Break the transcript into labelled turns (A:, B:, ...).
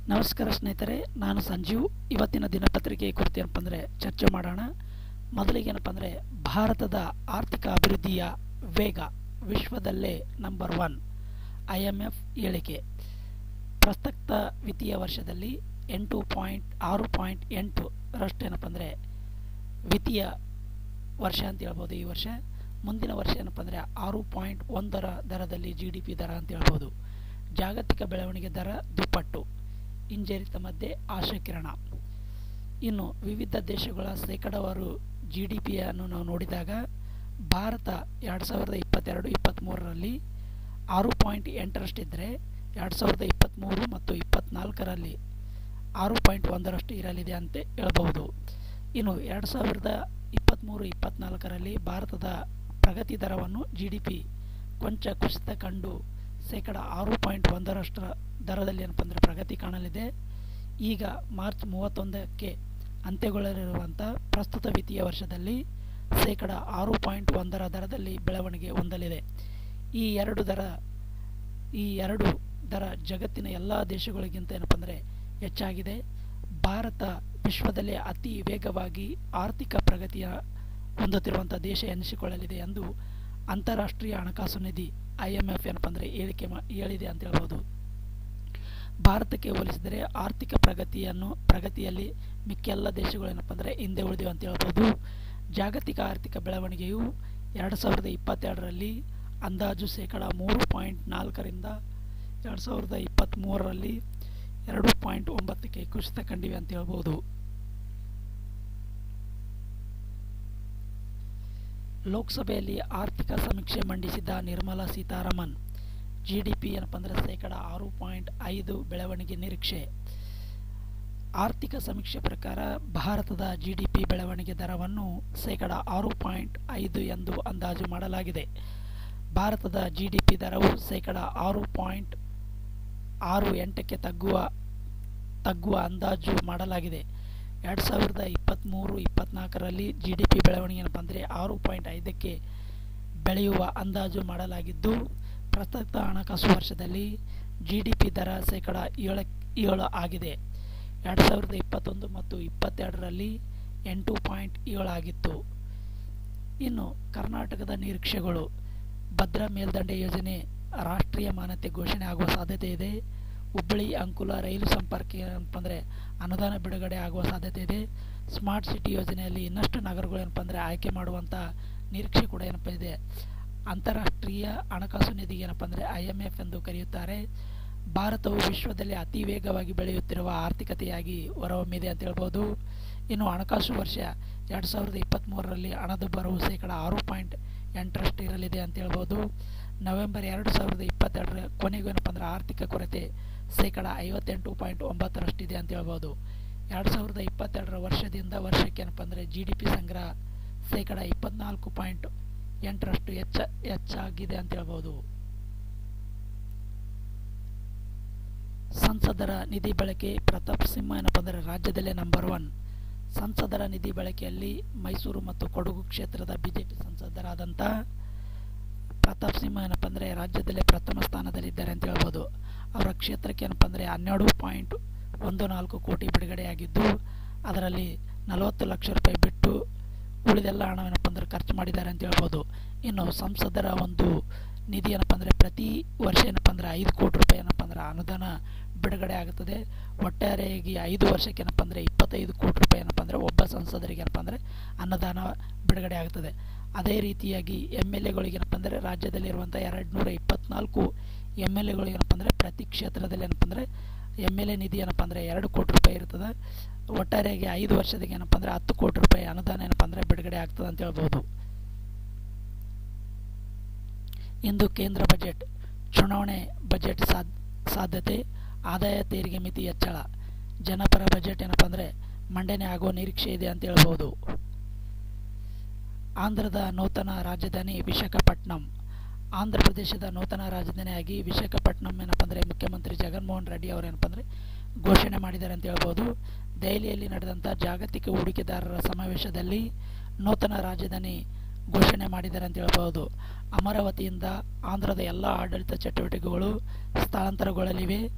A: ನಮಸ್ಕಾರ ಸ್ನೇಹಿತರೆ ನಾನು ಸಂಜೀವ್ ಇವತ್ತಿನ ದಿನಪತ್ರಿಕೆ ಕುರಿತು ಏನಪ್ಪ ಅಂದರೆ ಚರ್ಚೆ ಮಾಡೋಣ ಮೊದಲಿಗೆ ಏನಪ್ಪ ಅಂದರೆ ಭಾರತದ ಆರ್ಥಿಕ ಅಭಿವೃದ್ಧಿಯ ವೇಗ ವಿಶ್ವದಲ್ಲೇ number one I M F ಹೇಳಿಕೆ ಪ್ರಸಕ್ತ ವಿತ್ತೀಯ ವರ್ಷದಲ್ಲಿ ಎಂಟು ಪಾಯಿಂಟ್ ಆರು ಪಾಯಿಂಟ್ ಎಂಟು ರಷ್ಟು ಏನಪ್ಪ ಅಂದರೆ ವಿತ್ತೀಯ ವರ್ಷ ಅಂತ ಹೇಳ್ಬೋದು ಈ ವರ್ಷ ಮುಂದಿನ ವರ್ಷ ಏನಪ್ಪ ಅಂದರೆ ಆರು ಪಾಯಿಂಟ್ ಒಂದರ ದರದಲ್ಲಿ ಜಿ ಡಿ ಪಿ ದರ ಅಂತ ಹೇಳ್ಬೋದು ಜಾಗತಿಕ ಬೆಳವಣಿಗೆ ದರ ದುಪ್ಪಟ್ಟು ಹಿಂಜರಿತ ಮಧ್ಯೆ ಆಶಾಕಿರಣ ಇನ್ನು ವಿವಿಧ ದೇಶಗಳ ಶೇಕಡಾವಾರು ಜಿ ಡಿ ಪಿಯನ್ನು ನಾವು ನೋಡಿದಾಗ ಭಾರತ ಎರಡು ಸಾವಿರದ ಇಪ್ಪತ್ತೆರಡು ಇಪ್ಪತ್ತ್ಮೂರರಲ್ಲಿ ಆರು ಪಾಯಿಂಟ್ ಎಂಟರಷ್ಟಿದ್ದರೆ ಎರಡು ಸಾವಿರದ ಇಪ್ಪತ್ತ್ಮೂರು ಮತ್ತು ಇಪ್ಪತ್ತ್ನಾಲ್ಕರಲ್ಲಿ ಆರು ಪಾಯಿಂಟ್ ಒಂದರಷ್ಟು ಇರಲಿದೆ ಅಂತ ಹೇಳ್ಬಹುದು ಇನ್ನು ಎರಡು ಸಾವಿರದ ಇಪ್ಪತ್ತ್ಮೂರು ಇಪ್ಪತ್ತ್ನಾಲ್ಕರಲ್ಲಿ ಭಾರತದ ಪ್ರಗತಿ ದರವನ್ನು ಜಿ ಡಿ ಪಿ ಕೊಂಚ ಕುಸಿತ ಕಂಡು ಶೇಕಡ ಆರು ಪಾಯಿಂಟ್ ಒಂದರಷ್ಟರ ದರದಲ್ಲಿ ಏನಪ್ಪ ಅಂದರೆ ಪ್ರಗತಿ ಕಾಣಲಿದೆ ಈಗ ಮಾರ್ಚ್ ಮೂವತ್ತೊಂದಕ್ಕೆ ಅಂತ್ಯಗೊಳ್ಳಲಿರುವಂಥ ಪ್ರಸ್ತುತ ವಿತ್ತೀಯ ವರ್ಷದಲ್ಲಿ ಶೇಕಡ ಆರು ಪಾಯಿಂಟ್ ಒಂದರ ದರದಲ್ಲಿ ಬೆಳವಣಿಗೆ ಹೊಂದಲಿದೆ ಈ ಎರಡು ದರ ಈ ಎರಡು ದರ ಜಗತ್ತಿನ ಎಲ್ಲ ದೇಶಗಳಿಗಿಂತ ಏನಪ್ಪ ಅಂದರೆ ಹೆಚ್ಚಾಗಿದೆ ಭಾರತ ವಿಶ್ವದಲ್ಲೇ ಅತಿ ವೇಗವಾಗಿ ಆರ್ಥಿಕ ಪ್ರಗತಿಯ ಹೊಂದುತ್ತಿರುವಂಥ ದೇಶ ಎನಿಸಿಕೊಳ್ಳಲಿದೆ ಎಂದು ಅಂತಾರಾಷ್ಟ್ರೀಯ ಹಣಕಾಸು ನಿಧಿ ಐ ಎಮ್ ಎಫ್ ಏನಪ್ಪ ಅಂದರೆ ಹೇಳಿಕೆ ಮಾ ಹೇಳಿದೆ ಅಂತ ಹೇಳ್ಬೋದು ಭಾರತಕ್ಕೆ ಹೋಲಿಸಿದರೆ ಆರ್ಥಿಕ ಪ್ರಗತಿಯನ್ನು ಪ್ರಗತಿಯಲ್ಲಿ ಮಿಕ್ಕೆಲ್ಲ ದೇಶಗಳು ಏನಪ್ಪ ಅಂದರೆ ಹಿಂದೆ ಉಳಿದಿವೆ ಅಂತ ಹೇಳ್ಬೋದು ಜಾಗತಿಕ ಆರ್ಥಿಕ ಬೆಳವಣಿಗೆಯು ಎರಡು ಸಾವಿರದ ಇಪ್ಪತ್ತೆರಡರಲ್ಲಿ ಅಂದಾಜು ಶೇಕಡ ಮೂರು ಪಾಯಿಂಟ್ ನಾಲ್ಕರಿಂದ ಎರಡು ಸಾವಿರದ ಇಪ್ಪತ್ತ್ಮೂರರಲ್ಲಿ ಎರಡು ಪಾಯಿಂಟ್ ಒಂಬತ್ತಕ್ಕೆ ಕುಸಿತ ಕಂಡಿವೆ ಅಂತ ಹೇಳ್ಬೋದು ಲೋಕಸಭೆಯಲ್ಲಿ ಆರ್ಥಿಕ ಸಮೀಕ್ಷೆ ಮಂಡಿಸಿದ Nirmala Sitharaman G D P ಏನಪ್ಪ ಅಂದರೆ ಶೇಕಡ ಆರು ಪಾಯಿಂಟ್ ಐದು ಬೆಳವಣಿಗೆ ನಿರೀಕ್ಷೆ ಆರ್ಥಿಕ ಸಮೀಕ್ಷೆ ಪ್ರಕಾರ ಭಾರತದ ಜಿ ಡಿ ಪಿ ಬೆಳವಣಿಗೆ ದರವನ್ನು ಶೇಕಡ ಆರು ಪಾಯಿಂಟ್ ಐದು ಎಂದು ಅಂದಾಜು ಮಾಡಲಾಗಿದೆ ಭಾರತದ ಜಿ ಡಿ ಪಿ ದರವು ಶೇಕಡ ಆರು ಪಾಯಿಂಟ್ ಆರು ಎಂಟಕ್ಕೆ ತಗ್ಗುವ ತಗ್ಗುವ ಅಂದಾಜು ಮಾಡಲಾಗಿದೆ ಎರಡು ಸಾವಿರದ ಇಪ್ಪತ್ತ್ಮೂರು ಇಪ್ಪತ್ತ್ನಾಲ್ಕರಲ್ಲಿ ಜಿ ಡಿ ಪಿ ಬೆಳವಣಿಗೆ ಏನಪ್ಪ ಅಂದರೆ ಆರು ಪಾಯಿಂಟ್ ಐದಕ್ಕೆ ಬೆಳೆಯುವ ಅಂದಾಜು ಮಾಡಲಾಗಿದ್ದು ಪ್ರಸಕ್ತ ಹಣಕಾಸು ವರ್ಷದಲ್ಲಿ ಜಿ ಡಿ ಪಿ ದರ ಶೇಕಡ ಏಳ ಏಳು ಆಗಿದೆ ಎರಡು ಸಾವಿರದ ಇಪ್ಪತ್ತೊಂದು ಮತ್ತು ಇಪ್ಪತ್ತೆರಡರಲ್ಲಿ ಎಂಟು ಪಾಯಿಂಟ್ ಏಳು ಆಗಿತ್ತು ಇನ್ನು ಕರ್ನಾಟಕದ ನಿರೀಕ್ಷೆಗಳು ಭದ್ರಾ ಮೇಲ್ದಂಡೆ ಯೋಜನೆ ರಾಷ್ಟ್ರೀಯ ಮಾನ್ಯತೆ ಘೋಷಣೆ ಆಗುವ ಸಾಧ್ಯತೆ ಇದೆ ಹುಬ್ಬಳ್ಳಿ ಅಂಕುಲ ರೈಲು ಸಂಪರ್ಕ ಏನಪ್ಪ ಅಂದರೆ ಅನುದಾನ ಬಿಡುಗಡೆ ಆಗುವ ಸಾಧ್ಯತೆ ಇದೆ ಸ್ಮಾರ್ಟ್ ಸಿಟಿ ಯೋಜನೆಯಲ್ಲಿ ಇನ್ನಷ್ಟು ನಗರಗಳು ಏನಪ್ಪ ಅಂದರೆ ಆಯ್ಕೆ ಮಾಡುವಂಥ ನಿರೀಕ್ಷೆ ಕೂಡ ಏನಪ್ಪ ಇದೆ ಅಂತಾರಾಷ್ಟ್ರೀಯ ಹಣಕಾಸು ನಿಧಿಗೆ ಏನಪ್ಪ ಅಂದರೆ ಐ ಎಮ್ ಎಫ್ ಎಂದು ಕರೆಯುತ್ತಾರೆ ಭಾರತವು ವಿಶ್ವದಲ್ಲಿ ಅತಿ ವೇಗವಾಗಿ ಬೆಳೆಯುತ್ತಿರುವ ಆರ್ಥಿಕತೆಯಾಗಿ ಹೊರಹೊಮ್ಮಿದೆ ಅಂತ ಹೇಳ್ಬೋದು ಇನ್ನು ಹಣಕಾಸು ವರ್ಷ ಎರಡು ಸಾವಿರದ ಇಪ್ಪತ್ತ್ಮೂರರಲ್ಲಿ ಹಣದುಬ್ಬರವು ಶೇಕಡ ಆರು ಪಾಯಿಂಟ್ ಎಂಟರಷ್ಟು ಇರಲಿದೆ ಅಂತ ಹೇಳ್ಬೋದು ನವೆಂಬರ್ ಎರಡು ಸಾವಿರದ ಇಪ್ಪತ್ತೆರಡರ ಕೊನೆಗೂ ಏನಪ್ಪ ಅಂದರೆ ಆರ್ಥಿಕ ಕೊರತೆ ಶೇಕಡ ಐವತ್ತೆಂಟು ಪಾಯಿಂಟ್ ಒಂಬತ್ತರಷ್ಟಿದೆ ಅಂತ ಹೇಳ್ಬೋದು ಎರಡು ಸಾವಿರದ ಇಪ್ಪತ್ತೆರಡರ ವರ್ಷದಿಂದ ವರ್ಷಕ್ಕೆ ಏನಪ್ಪ ಅಂದರೆ ಜಿ ಡಿ ಪಿ ಸಂಗ್ರಹ ಶೇಕಡ ಇಪ್ಪತ್ನಾಲ್ಕು ಪಾಯಿಂಟ್ ಎಂಟರಷ್ಟು ಹೆಚ್ಚ ಹೆಚ್ಚಾಗಿದೆ ಅಂತ ಹೇಳ್ಬೋದು ಸಂಸದರ ನಿಧಿ ಬಳಕೆ ಪ್ರತಾಪ್ ಸಿಂಹ ಏನಪ್ಪ ಅಂದರೆ ರಾಜ್ಯದಲ್ಲೇ ನಂಬರ್ ಒನ್ ಸಂಸದರ ನಿಧಿ ಬಳಕೆಯಲ್ಲಿ ಮೈಸೂರು ಮತ್ತು ಕೊಡಗು ಕ್ಷೇತ್ರದ ಬಿಜೆಪಿ ಸಂಸದರಾದಂಥ ಪ್ರತಾಪ್ ಸಿಂಹ ಏನಪ್ಪ ಅಂದರೆ ರಾಜ್ಯದಲ್ಲೇ ಪ್ರಥಮ ಸ್ಥಾನದಲ್ಲಿದ್ದಾರೆ ಅಂತ ಹೇಳ್ಬೋದು ಅವರ ಕ್ಷೇತ್ರಕ್ಕೆ ಏನಪ್ಪ ಅಂದರೆ ಹನ್ನೆರಡು ಪಾಯಿಂಟ್ ಒಂದು ನಾಲ್ಕು ಕೋಟಿ ಬಿಡುಗಡೆಯಾಗಿದ್ದು ಅದರಲ್ಲಿ ನಲವತ್ತು ಲಕ್ಷ ರೂಪಾಯಿ ಬಿಟ್ಟು ಉಳಿದೆಲ್ಲ ಹಣವೇನಪ್ಪ ಅಂದರೆ ಖರ್ಚು ಮಾಡಿದ್ದಾರೆ ಅಂತ ಹೇಳ್ಬೋದು ಇನ್ನು ಸಂಸದರ ಒಂದು ನಿಧಿ ಏನಪ್ಪ ಅಂದರೆ ಪ್ರತಿ ವರ್ಷ ಏನಪ್ಪ ಅಂದರೆ ಐದು ಕೋಟಿ ರೂಪಾಯಿ ಏನಪ್ಪ ಅಂದರೆ ಅನುದಾನ ಬಿಡುಗಡೆ ಆಗುತ್ತದೆ ಒಟ್ಟಾರೆಯಾಗಿ ಐದು ವರ್ಷಕ್ಕೆ ಏನಪ್ಪ ಅಂದರೆ ಇಪ್ಪತ್ತೈದು ಕೋಟಿ ರೂಪಾಯಿ ಏನಪ್ಪ ಅಂದರೆ ಒಬ್ಬ ಸಂಸದರಿಗೆ ಏನಪ್ಪ ಅಂದರೆ ಅನುದಾನ ಬಿಡುಗಡೆ ಆಗುತ್ತದೆ ಅದೇ ರೀತಿಯಾಗಿ ಎಮ್ ಎಲ್ ಎಗಳಿಗೆ ಏನಪ್ಪ ಅಂದರೆ ರಾಜ್ಯದಲ್ಲಿರುವಂಥ ಎರಡು ನೂರ ಇಪ್ಪತ್ನಾಲ್ಕು ಎಮ್ ಎಲ್ ಎಗಳು ಏನಪ್ಪ ಅಂದರೆ ಪ್ರತಿ ಕ್ಷೇತ್ರದಲ್ಲಿ ಏನಪ್ಪ ಅಂದರೆ ಎಮ್ ಎಲ್ ಎ ನಿಧಿ ಏನಪ್ಪ ಅಂದರೆ ಎರಡು ಕೋಟಿ ರೂಪಾಯಿ ಇರ್ತದೆ ಒಟ್ಟಾರೆಯಾಗಿ ಐದು ವರ್ಷದಿಗೆ ಏನಪ್ಪ ಅಂದರೆ ಹತ್ತು ಕೋಟಿ ರೂಪಾಯಿ ಅನುದಾನ ಏನಪ್ಪ ಅಂದರೆ ಬಿಡುಗಡೆ ಆಗ್ತದೆ ಅಂತ ಹೇಳ್ಬೋದು ಇಂದು ಕೇಂದ್ರ ಬಜೆಟ್ ಚುನಾವಣೆ ಬಜೆಟ್ ಸಾದ್ ಸಾಧ್ಯತೆ ಆದಾಯ ತೆರಿಗೆ ಮಿತಿ ಹೆಚ್ಚಳ ಜನಪರ ಬಜೆಟ್ ಏನಪ್ಪ ಅಂದರೆ ಮಂಡನೆ ಆಗುವ ನಿರೀಕ್ಷೆ ಇದೆ ಅಂತ ಹೇಳ್ಬೋದು ಆಂಧ್ರದ ನೂತನ ರಾಜಧಾನಿ ವಿಶಾಖಪಟ್ಟಣಂ ಆಂಧ್ರ ಪ್ರದೇಶದ ನೂತನ ರಾಜಧಾನಿಯಾಗಿ ವಿಶಾಖಪಟ್ಟಣಂ ಏನಪ್ಪ ಅಂದರೆ ಮುಖ್ಯಮಂತ್ರಿ ಜಗನ್ಮೋಹನ್ ರೆಡ್ಡಿ ಅವರು ಏನಪ್ಪ ಅಂದರೆ ಘೋಷಣೆ ಮಾಡಿದ್ದಾರೆ ಅಂತ ಹೇಳ್ಬೋದು ದೆಹಲಿಯಲ್ಲಿ ನಡೆದಂಥ ಜಾಗತಿಕ ಹೂಡಿಕೆದಾರರ ಸಮಾವೇಶದಲ್ಲಿ ನೂತನ ರಾಜಧಾನಿ ಘೋಷಣೆ ಮಾಡಿದ್ದಾರೆ ಅಂತ ಹೇಳ್ಬೋದು ಅಮರಾವತಿಯಿಂದ ಆಂಧ್ರದ ಎಲ್ಲ ಆಡಳಿತ ಚಟುವಟಿಕೆಗಳು ಸ್ಥಳಾಂತರಗೊಳ್ಳಲಿವೆ